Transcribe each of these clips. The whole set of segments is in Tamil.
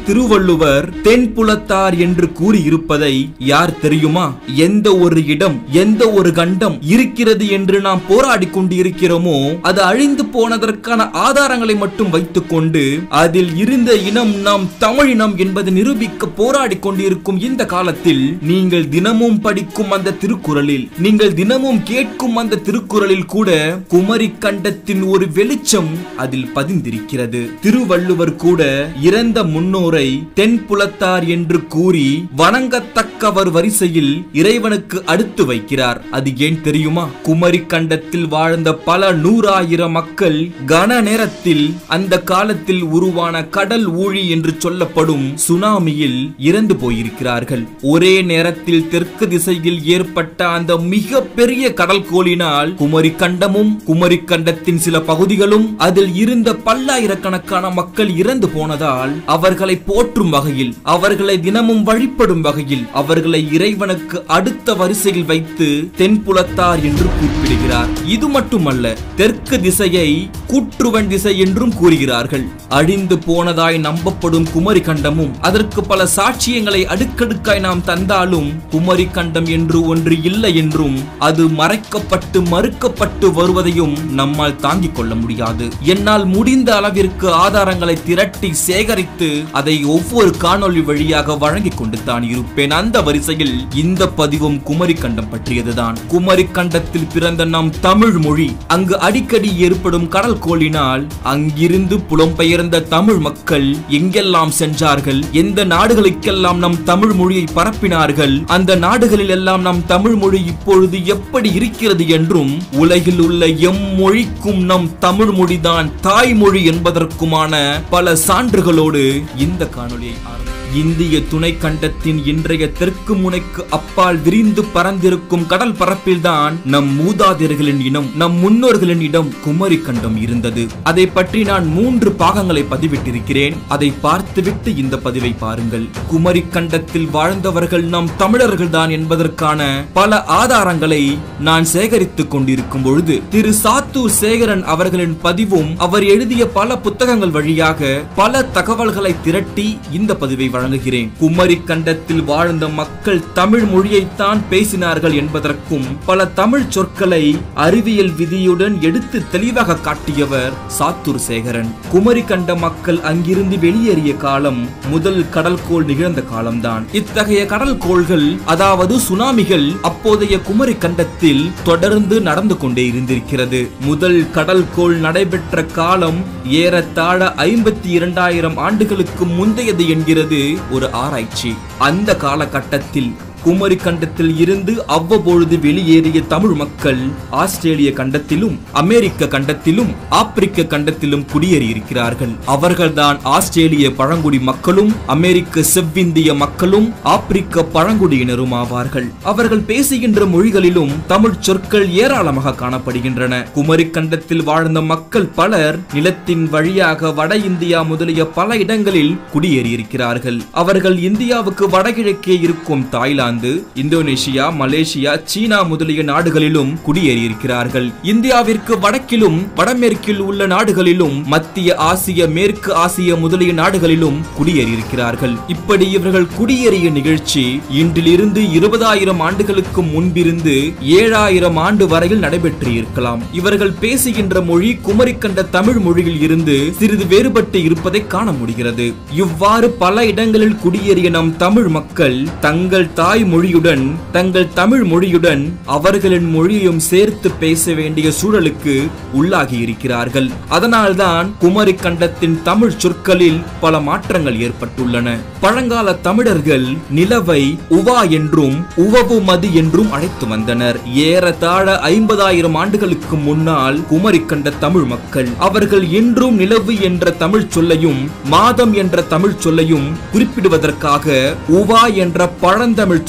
திருவள்ளுவர் தென்புலத்தார் என்று கூறியிருப்பதை யார் தெரியுமா எந்த ஒரு இடம் எந்த ஒரு கண்டம் இருக்கிறது என்று நாம் போராடி கொண்டிருக்கிறோமோ அது அழிந்து போனதற்கான ஆதாரங்களை மட்டும் வைத்துக்கொண்டு அதில் இருந்த இனம் நாம் தமிழினம் என்பதை நிரூபிக்க போராடி கொண்டிருக்கும் இந்த காலத்தில் நீங்கள் தினமும் படிக்கும் அந்த திருக்குறளில் நீங்கள் தினமும் கேட்கும் அந்த திருக்குறளில் கூட குமரி கண்டத்தின் ஒரு வெளிச்சம் அதில் பதிந்திருக்கிறது திருவள்ளுவர் கூட இறந்த முன்னோரை தென்புலத்தார் என்று கூறி வணங்கத்தக்கவர் வரிசையில் இறைவனுக்கு அடுத்து வைக்கிறார் அது ஏன் தெரியுமா குமரி கண்டத்தில் வாழ்ந்த பல நூறாயிரம் மக்கள் கன நேரத்தில் அந்த காலத்தில் உருவான கடல் ஊழி என்று சொல்லப்படும் சுனாமியில் இறந்து போயிருக்கிறார்கள் ஒரே நேரத்தில் தெற்கு திசையில் ஏற்பட்ட அந்த மிக பெரிய கடல் கோளினால் குமரி கண்டமும் குமரி கண்டத்தின் சில பகுதிகளும் அதில் இருந்த பல்லாயிரக்கணக்கான மக்கள் இறந்து போனதால் அவர்களை போற்றும் வகையில் அவர்களை தினமும் வழிபடும் வகையில் அவர்களை இறைவனுக்கு அடுத்த வரிசையில் வைத்து தென்புலத்தார் என்று குறிப்பிடுகிறார் இது மட்டுமல்ல தெற்கு திசையை கூற்றுவன் திசை என்றும் கூறுகிறார்கள் அழிந்து போனதாய் நம்பப்படும் குமரி கண்டமும் அதற்கு பல சாட்சியங்களை அடுக்கடுக்காய் நாம் தந்தாலும் குமரி கண்டம் என்று ஒன்று இல்லை என்றும் அது மறைக்கப்பட்டு மறுக்கப்பட்டு வருவதையும் நம்மால் தாங்கிக் கொள்ள முடியாது என்னால் முடிந்த அளவிற்கு ஆதாரங்களை திரட்டி சேகரித்து அதை ஒவ்வொரு காணொளி வழியாக வழங்கிக் கொண்டு தான் இருப்பேன் அந்த வரிசையில் இந்த பதிவும் குமரி கண்டம் பற்றியதுதான் குமரி கண்டத்தில் பிறந்த நம் தமிழ் மொழி அங்கு அடிக்கடி ஏற்படும் கடல் கோளினால் அங்கிருந்து புலம்பெயர்ந்த தமிழ் மக்கள் எங்கெல்லாம் சென்றார்கள் எந்த நாடுகளுக்கெல்லாம் நம் தமிழ் மொழியை பரப்பினார்கள் அந்த நாடுகளில் எல்லாம் நம் தமிழ் மொழி இப்பொழுது எப்படி இருக்கிறது என்றும் உலகில் உள்ள எம் மொழிக்கும் நம் தமிழ் மொழிதான் தாய்மொழி என்பதற்குமான பல சான்றுகளோடு இந்த காணொளியை ஆரம்பி இந்திய துணை கண்டத்தின் இன்றைய தெற்கு முனைக்கு அப்பால் விரிந்து பறந்திருக்கும் கடல் பரப்பில்தான் நம் மூதாதையர்களின் இனம் நம் முன்னோர்களின் இடம் குமரி கண்டம் இருந்தது அதை பற்றி நான் மூன்று பாகங்களை பதிவிட்டிருக்கிறேன் அதை பார்த்துவிட்டு இந்த பதிவை பாருங்கள் குமரி கண்டத்தில் வாழ்ந்தவர்கள் நம் தமிழர்கள் தான் என்பதற்கான பல ஆதாரங்களை நான் சேகரித்துக் கொண்டிருக்கும் பொழுது திரு சாத்தூர் சேகரன் அவர்களின் பதிவும் அவர் எழுதிய பல புத்தகங்கள் வழியாக பல தகவல்களை திரட்டி இந்த பதிவை வழங்குகிறேன் குமரி கண்டத்தில் வாழ்ந்த மக்கள் தமிழ் மொழியைத்தான் பேசினார்கள் என்பதற்கும் பல தமிழ் சொற்களை அறிவியல் விதியுடன் எடுத்து தெளிவாக காட்டியவர் சாத்தூர் சேகரன் குமரி கண்ட மக்கள் அங்கிருந்து வெளியேறிய காலம் முதல் கடல்கோள் நிகழ்ந்த காலம்தான் இத்தகைய கடல் கோள்கள் அதாவது சுனாமிகள் அப்போதைய குமரி கண்டத்தில் தொடர்ந்து நடந்து கொண்டே இருந்திருக்கிறது முதல் கடல் கோள் நடைபெற்ற காலம் ஏறத்தாழ ஐம்பத்தி இரண்டாயிரம் ஆண்டுகளுக்கு முந்தையது என்கிறது ஒரு ஆராய்ச்சி அந்த காலகட்டத்தில் குமரி கண்டத்தில் இருந்து அவ்வப்பொழுது வெளியேறிய தமிழ் மக்கள் ஆஸ்திரேலிய கண்டத்திலும் அமெரிக்க கண்டத்திலும் ஆப்பிரிக்க கண்டத்திலும் குடியேறியிருக்கிறார்கள் அவர்கள்தான் ஆஸ்திரேலிய பழங்குடி மக்களும் அமெரிக்க செவ்விந்திய மக்களும் ஆப்பிரிக்க பழங்குடியினரும் ஆவார்கள் அவர்கள் பேசுகின்ற மொழிகளிலும் தமிழ் சொற்கள் ஏராளமாக காணப்படுகின்றன குமரி கண்டத்தில் வாழ்ந்த மக்கள் பலர் நிலத்தின் வழியாக வட இந்தியா முதலிய பல இடங்களில் குடியேறியிருக்கிறார்கள் அவர்கள் இந்தியாவுக்கு வடகிழக்கே இருக்கும் தாய்லாந்து இந்தோனேஷியா மலேசியா சீனா முதலிய நாடுகளிலும் குடியேறியிருக்கிறார்கள் இந்தியாவிற்கு வடக்கிலும் வடமேற்கில் உள்ள நாடுகளிலும் மத்திய ஆசிய மேற்கு ஆசிய முதலிய நாடுகளிலும் குடியேறியிருக்கிறார்கள் இப்படி இவர்கள் குடியேறிய நிகழ்ச்சி இன்றிலிருந்து இருபதாயிரம் ஆண்டுகளுக்கு முன்பிருந்து ஏழாயிரம் ஆண்டு வரையில் நடைபெற்று இருக்கலாம் இவர்கள் பேசுகின்ற மொழி குமரி கண்ட தமிழ் மொழியில் இருந்து சிறிது வேறுபட்டு இருப்பதை காண முடிகிறது இவ்வாறு பல இடங்களில் குடியேறிய நம் தமிழ் மக்கள் தங்கள் தாய் மொழியுடன் தங்கள் தமிழ் மொழியுடன் அவர்களின் மொழியையும் சேர்த்து பேச வேண்டிய சூழலுக்கு உள்ளாகி இருக்கிறார்கள் அதனால்தான் குமரி கண்டத்தின் தமிழ் சொற்களில் பல மாற்றங்கள் ஏற்பட்டுள்ளன பழங்கால தமிழர்கள் நிலவை உவா என்றும் உவவு மதி என்றும் அழைத்து வந்தனர் ஏறத்தாழ ஐம்பதாயிரம் ஆண்டுகளுக்கு முன்னால் குமரி கண்ட தமிழ் மக்கள் அவர்கள் இன்றும் நிலவு என்ற தமிழ் சொல்லையும் மாதம் என்ற தமிழ் சொல்லையும் குறிப்பிடுவதற்காக உவா என்ற பழந்தமிழ்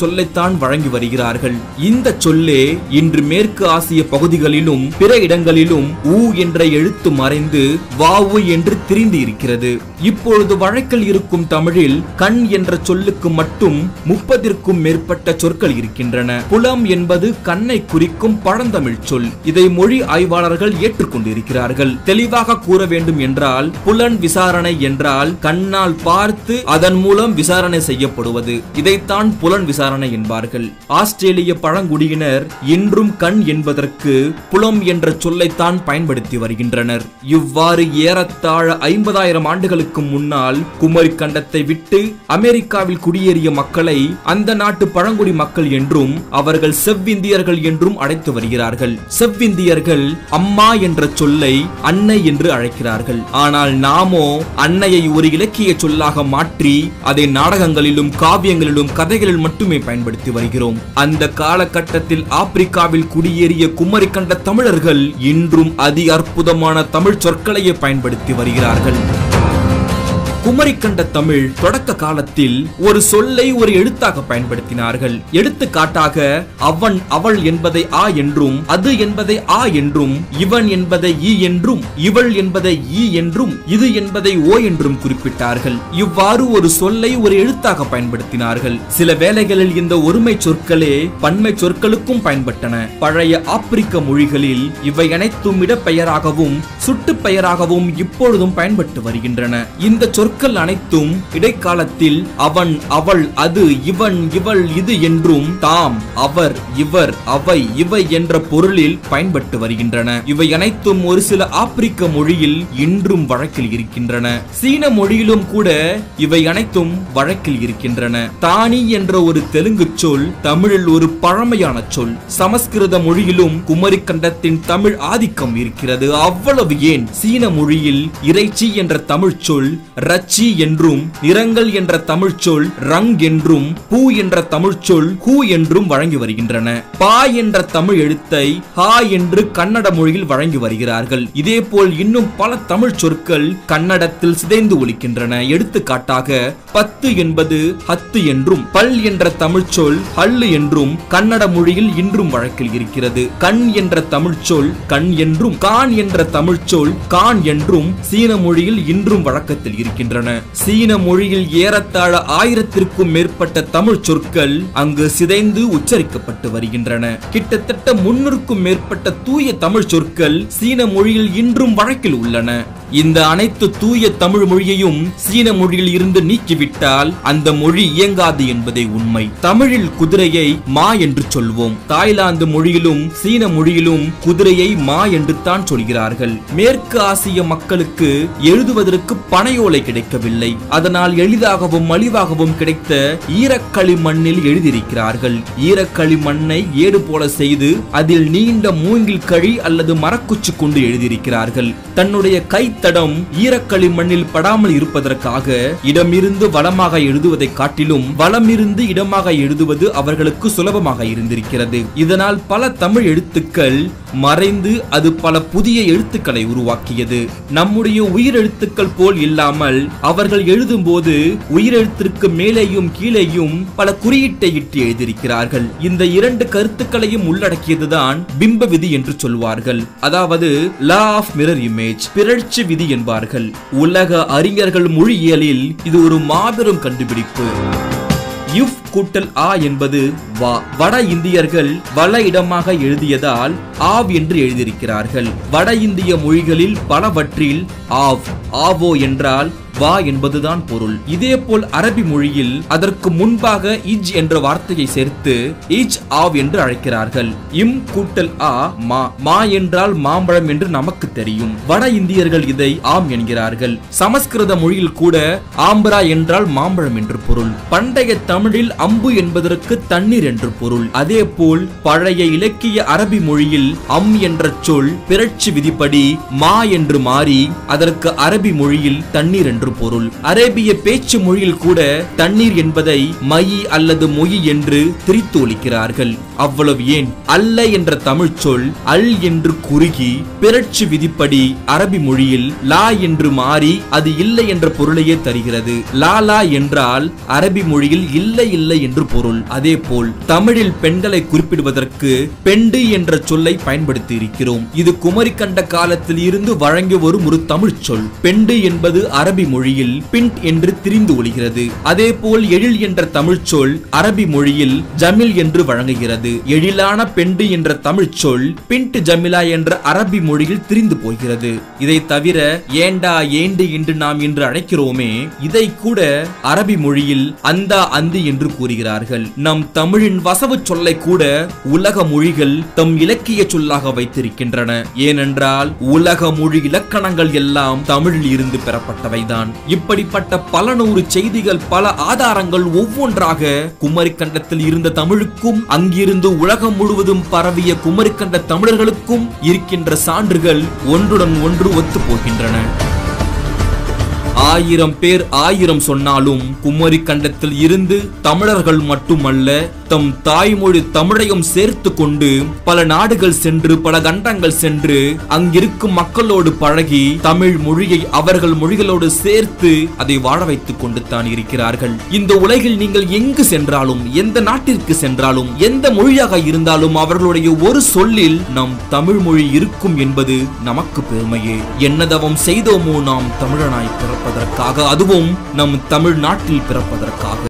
சொல்லைத்தான் வழங்கி வருகிறார்கள் இந்த சொல்லே இன்று மேற்கு ஆசிய பகுதிகளிலும் பிற இடங்களிலும் ஊ என்ற எழுத்து மறைந்து வாவு என்று திரிந்து இருக்கிறது இப்பொழுது வழக்கில் இருக்கும் தமிழில் கண் என்ற சொல்லுக்கு மட்டும் முப்பதிற்கும் மேற்பட்ட சொற்கள் இருக்கின்றன புலம் என்பது கண்ணை குறிக்கும் பழந்தமிழ் சொல் இதை மொழி ஆய்வாளர்கள் ஏற்றுக்கொண்டிருக்கிறார்கள் தெளிவாக கூற வேண்டும் என்றால் புலன் விசாரணை என்றால் கண்ணால் பார்த்து அதன் மூலம் விசாரணை செய்யப்படுவது இதைத்தான் புலன் விசாரணை என்பார்கள் ஆஸ்திரேலிய பழங்குடியினர் இன்றும் கண் என்பதற்கு புலம் என்ற சொல்லைத்தான் பயன்படுத்தி வருகின்றனர் இவ்வாறு ஏறத்தாழ ஐம்பதாயிரம் ஆண்டுகளுக்கு முன்னால் குமரி கண்டத்தை விட்டு அமெரிக்காவில் குடியேறிய மக்களை அந்த நாட்டு பழங்குடி மக்கள் என்றும் அவர்கள் செவ்விந்தியர்கள் என்றும் அழைத்து வருகிறார்கள் செவ்விந்தியர்கள் அம்மா என்ற சொல்லை அன்னை என்று அழைக்கிறார்கள் ஆனால் நாமோ அன்னையை ஒரு இலக்கிய சொல்லாக மாற்றி அதை நாடகங்களிலும் காவியங்களிலும் கதைகளில் மட்டுமே பயன்படுத்தி வருகிறோம் அந்த காலகட்டத்தில் ஆப்பிரிக்காவில் குடியேறிய குமரி கண்ட தமிழர்கள் இன்றும் அதி அற்புதமான தமிழ் சொற்களையே பயன்படுத்தி வருகிறார்கள் குமரி கண்ட தமிழ் தொடக்க காலத்தில் ஒரு சொல்லை ஒரு எழுத்தாக பயன்படுத்தினார்கள் எடுத்துக்காட்டாக அவன் அவள் என்பதை ஆ என்றும் அது என்பதை ஆ என்றும் இவன் என்பதை ஈ என்றும் இவள் என்பதை ஈ என்றும் இது என்பதை ஓ என்றும் குறிப்பிட்டார்கள் இவ்வாறு ஒரு சொல்லை ஒரு எழுத்தாக பயன்படுத்தினார்கள் சில வேளைகளில் இந்த ஒருமை சொற்களே பன்மை சொற்களுக்கும் பயன்பட்டன பழைய ஆப்பிரிக்க மொழிகளில் இவை அனைத்தும் இடப்பெயராகவும் சுட்டு பெயராகவும் இப்பொழுதும் பயன்பட்டு வருகின்றன இந்த சொற்கள் அனைத்தும் இடைக்காலத்தில் அவன் அவள் அது இவன் இவள் இது என்றும் தாம் அவர் இவர் அவை இவை என்ற பொருளில் பயன்பட்டு வருகின்றன இவை அனைத்தும் ஒரு சில ஆப்பிரிக்க மொழியில் இன்றும் வழக்கில் இருக்கின்றன சீன மொழியிலும் கூட இவை அனைத்தும் வழக்கில் இருக்கின்றன தானி என்ற ஒரு தெலுங்கு சொல் தமிழில் ஒரு பழமையான சொல் சமஸ்கிருத மொழியிலும் குமரி கண்டத்தின் தமிழ் ஆதிக்கம் இருக்கிறது அவ்வளவு ஏன் சீன மொழியில் இறைச்சி என்ற தமிழ் சொல் ரச்சி என்றும் நிறங்கள் என்ற தமிழ் சொல் ரங் என்றும் பூ என்ற தமிழ் சொல் ஹூ என்றும் வழங்கி வருகின்றன பா என்ற தமிழ் எழுத்தை ஹா என்று கன்னட மொழியில் வழங்கி வருகிறார்கள் இதேபோல் இன்னும் பல தமிழ் சொற்கள் கன்னடத்தில் சிதைந்து ஒலிக்கின்றன எடுத்துக்காட்டாக பத்து என்பது ஹத்து என்றும் பல் என்ற தமிழ் சொல் ஹல்லு என்றும் கன்னட மொழியில் இன்றும் வழக்கில் இருக்கிறது கண் என்ற தமிழ் சொல் கண் என்றும் கான் என்ற தமிழ் சொல் கான் என்றும் சீன மொழியில் இன்றும் வழக்கத்தில் இருக்கின்றன சீன மொழியில் ஏறத்தாழ ஆயிரத்திற்கும் மேற்பட்ட தமிழ் சொற்கள் அங்கு சிதைந்து உச்சரிக்கப்பட்டு வருகின்றன கிட்டத்தட்ட முன்னூறுக்கும் மேற்பட்ட தூய தமிழ் சொற்கள் சீன மொழியில் இன்றும் வழக்கில் உள்ளன இந்த அனைத்து தூய தமிழ் மொழியையும் சீன மொழியில் இருந்து நீக்கிவிட்டால் அந்த மொழி இயங்காது என்பதே உண்மை தமிழில் குதிரையை மா என்று சொல்வோம் தாய்லாந்து மொழியிலும் சீன மொழியிலும் குதிரையை மா என்று தான் சொல்கிறார்கள் மேற்கு ஆசிய மக்களுக்கு எழுதுவதற்கு பனையோலை கிடைக்கவில்லை அதனால் எளிதாகவும் மலிவாகவும் கிடைத்த ஈரக்களி மண்ணில் எழுதியிருக்கிறார்கள் ஈரக்களி மண்ணை ஏடு போல செய்து அதில் நீண்ட மூங்கில் கழி அல்லது மரக்குச்சி கொண்டு எழுதியிருக்கிறார்கள் தன்னுடைய கைத்தடம் ஈரக்களி மண்ணில் படாமல் இருப்பதற்காக இடமிருந்து வளமாக எழுதுவதை காட்டிலும் வளமிருந்து இடமாக எழுதுவது அவர்களுக்கு சுலபமாக இருந்திருக்கிறது இதனால் பல தமிழ் எழுத்துக்கள் மறைந்து அது பல புதிய எழுத்துக்களை உருவாக்கியது நம்முடைய உயிரெழுத்துக்கள் போல் இல்லாமல் அவர்கள் எழுதும்போது உயிரெழுத்திற்கு மேலேயும் கீழேயும் பல குறியீட்டை இட்டு எழுதியிருக்கிறார்கள் இந்த இரண்டு கருத்துக்களையும் உள்ளடக்கியதுதான் பிம்ப விதி என்று சொல்வார்கள் அதாவது லா ஆஃப் மிரர் இமேஜ் பிறழ்ச்சி விதி என்பார்கள் உலக அறிஞர்கள் மொழியியலில் இது ஒரு மாபெரும் கண்டுபிடிப்பு இஃப் கூட்டல் ஆ என்பது வா வட இந்தியர்கள் வல இடமாக எழுதியதால் ஆவ் என்று எழுதியிருக்கிறார்கள் வட இந்திய மொழிகளில் பலவற்றில் ஆவ் ஆவோ என்றால் வா என்பதுதான் பொருள் இதேபோல் அரபி மொழியில் அதற்கு முன்பாக இஜ் என்ற வார்த்தையை சேர்த்து இஜ் ஆவ் என்று அழைக்கிறார்கள் இம் கூட்டல் ஆ மா மா என்றால் மாம்பழம் என்று நமக்கு தெரியும் வட இந்தியர்கள் இதை ஆம் என்கிறார்கள் சமஸ்கிருத மொழியில் கூட ஆம்பரா என்றால் மாம்பழம் என்று பொருள் பண்டைய தமிழில் அம்பு என்பதற்கு தண்ணீர் என்று பொருள் அதேபோல் பழைய இலக்கிய அரபி மொழியில் அம் என்ற சொல் பிறட்சி விதிப்படி மா என்று மாறி அதற்கு அரபி மொழியில் தண்ணீர் என்று பொருள் அரேபிய பேச்சு மொழியில் கூட தண்ணீர் என்பதை மயி அல்லது மொயி என்று என்று திரித்து ஒலிக்கிறார்கள் அவ்வளவு ஏன் அல்ல என்ற தமிழ் சொல் அல் என்று குறுகி பிறட்சி விதிப்படி அரபி மொழியில் லா என்று மாறி அது இல்லை என்ற பொருளையே தருகிறது லா லா என்றால் அரபி மொழியில் இல்லை இல்லை என்று பொருள் அதே போல் தமிழில் பெண்களை குறிப்பிடுவதற்கு பெண்டு என்ற சொல்லை பயன்படுத்தி இருக்கிறோம் இது குமரி கண்ட காலத்தில் இருந்து வழங்கி வரும் ஒரு தமிழ் சொல் பெண்டு என்பது அரபி மொழியில் பிண்ட் என்று திரிந்து ஒலிகிறது அதே போல் எழில் என்ற தமிழ் சொல் அரபி மொழியில் ஜமில் என்று வழங்குகிறது எழிலான பெண்டு என்ற தமிழ் சொல் பிண்ட் ஜமிலா என்ற அரபி மொழியில் திரிந்து போகிறது இதை தவிர ஏண்டா ஏண்டு என்று நாம் இன்று அழைக்கிறோமே இதை கூட அரபி மொழியில் அந்தா அந்து என்று கூறுகிறார்கள் நம் தமிழின் வசவு சொல்லை கூட உலக மொழிகள் தம் இலக்கிய சொல்லாக வைத்திருக்கின்றன ஏனென்றால் உலக மொழி இலக்கணங்கள் எல்லாம் தமிழில் இருந்து பெறப்பட்டவைதான் இப்படிப்பட்ட பல நூறு செய்திகள் பல ஆதாரங்கள் ஒவ்வொன்றாக குமரிக்கண்டத்தில் இருந்த தமிழுக்கும் அங்கிருந்து உலகம் முழுவதும் பரவிய குமரிக்கண்ட தமிழர்களுக்கும் இருக்கின்ற சான்றுகள் ஒன்றுடன் ஒன்று ஒத்துப் போகின்றன ஆயிரம் பேர் ஆயிரம் சொன்னாலும் குமரி கண்டத்தில் இருந்து தமிழர்கள் மட்டுமல்ல தம் தாய்மொழி தமிழையும் சேர்த்து கொண்டு பல நாடுகள் சென்று பல கண்டங்கள் சென்று அங்கிருக்கும் மக்களோடு பழகி தமிழ் மொழியை அவர்கள் மொழிகளோடு சேர்த்து அதை வாழ வைத்துக் கொண்டு தான் இருக்கிறார்கள் இந்த உலகில் நீங்கள் எங்கு சென்றாலும் எந்த நாட்டிற்கு சென்றாலும் எந்த மொழியாக இருந்தாலும் அவர்களுடைய ஒரு சொல்லில் நம் தமிழ் மொழி இருக்கும் என்பது நமக்கு பெருமையே என்னதவம் செய்தோமோ நாம் தமிழனாய் பிறப்பதற்காக அதுவும் நம் தமிழ்நாட்டில் பிறப்பதற்காக